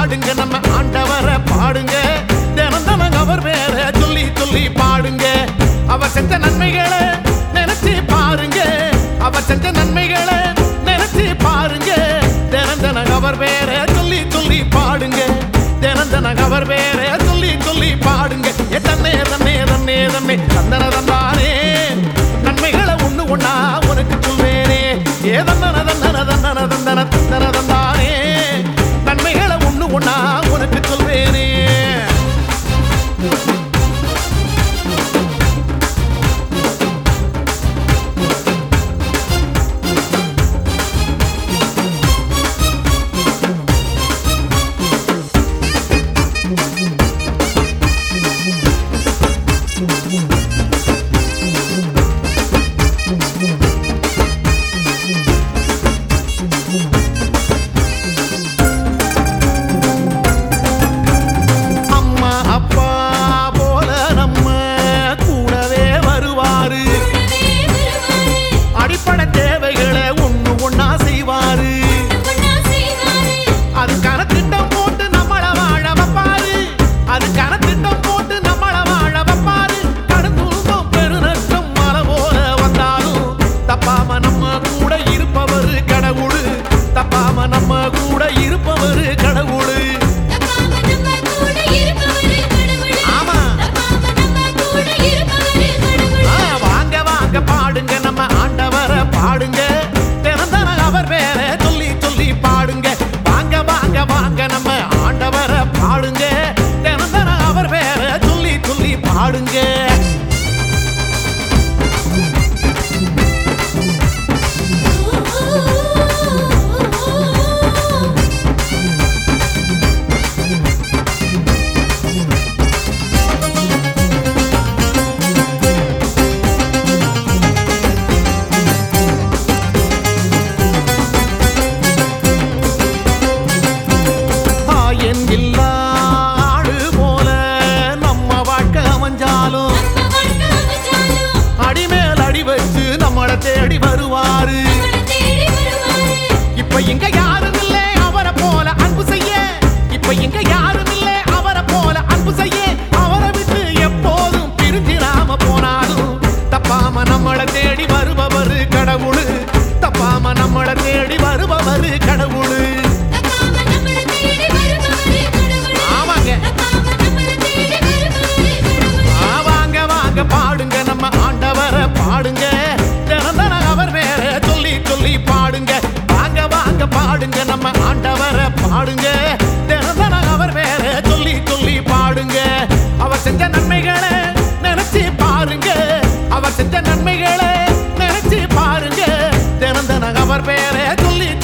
பாடுங்க நம்ம ஆண்டவரை பாடுங்க தினம் தினம் அவர் பேர சொல்லி சொல்லி பாடுங்க அவர் செஞ்ச நன்மைகளை நினைச்சு பாருங்க அவர் செஞ்ச நன்மைகளை நினைச்சு பாருங்க தினம் தினம் அவர் பேர சொல்லி சொல்லி பாடுங்க தினம் தினம் அவர் பேர சொல்லி சொல்லி பாடுங்க ஏ தன்னே தன்னே தன்னே தன்னே தந்தன தந்தானே நன்மைகளை ஒண்ணு ஒண்ணா உனக்கு சொல்வேனே ஏ தந்தன தந்தன தந்தன தந்தன தந்தன தந்தானே நன்மைகளை ஒண்ணு ஒண்ணா உனக்கு சொல்வேனே அம்மா அப்பா போல நம்ம கூடவே வருவாரு கூடவே வருவாரு அடிப்படை தேவைகளை ஒண்ணு ஒண்ணா செய்வாரு ஒண்ணா செய்வாரு அதுக்கான திட்டம் போட்டு நம்மள வாழ வைப்பாரு அதுக்கான திட்டம் போட்டு நம்மள வாழ வைப்பாரு கடுந்துன்பம் பெருநஷ்டம் மலை போல வந்தாலும் தப்பாம நம்ம கூட இருப்பவர் கடவுள் தப்பாம நம்ம கூட இருப்பவர் கடவுள் தப்பாம நம்ம கூட இருப்பவரு கடவுளே ஆமா. தப்பாம நம்ம கூட இருப்பவரு கடவுளே ஆ, வாங்க வாங்க பாடுங்க நம்ம ஆண்டவரை பாடுங்க தினந்தன அவர் பேர சொல்லி சொல்லி பாடுங்க வாங்க வாங்க வாங்க நம்ம ஆண்டவரை பாடுங்க தினந்தன அவர் பேர சொல்லி சொல்லி பாடுங்க ஆயன் இல்லா ஆடு போல நம்ம வாழ்க்கை அமைஞ்சாலும் நம்ம வாழ்க்கை அமைஞ்சாலும் அடிமேல் அடி வச்சு நம்மளை தேடி வருவாரு நம்மள தேடி வருவாரு இப்ப இங்க யாரும் இல்லை அவரை போல அன்பு செய்ய இப்ப இங்க யாரும் இல்லை அவரை போல அன்பு செய்ய அவரை விட்டு எப்போதும் பிரிஞ்சிடாம போனாலும் தப்பாம நம்மளை தேடி வருபவர் கடவுள் தப்பாம நம்மளை தேடி வருபவர் கடவுள் தப்பாம நம்மள தேடி வருபவரு கடவுளே ஆமாங்க தப்பாம நம்மள தேடி வருபவரு கடவுளே ஆ, வாங்க வாங்க பாடுங்க நம்ம ஆண்டவரை பாடுங்க தினம் தினம் அவர் மேல சொல்லி சொல்லி பாடுங்க வாங்க வாங்க பாடுங்க நம்ம ஆண்டவரை பாடுங்க தினம் தினம் அவர் மேல சொல்லி சொல்லி பாடுங்க அவர் செஞ்ச நன்மைகளை நினைச்சு பாருங்க அவர் செஞ்ச நன்மைகளை நினைச்சு பாருங்க தினம் தினம் அவர் பேரை சொல்லி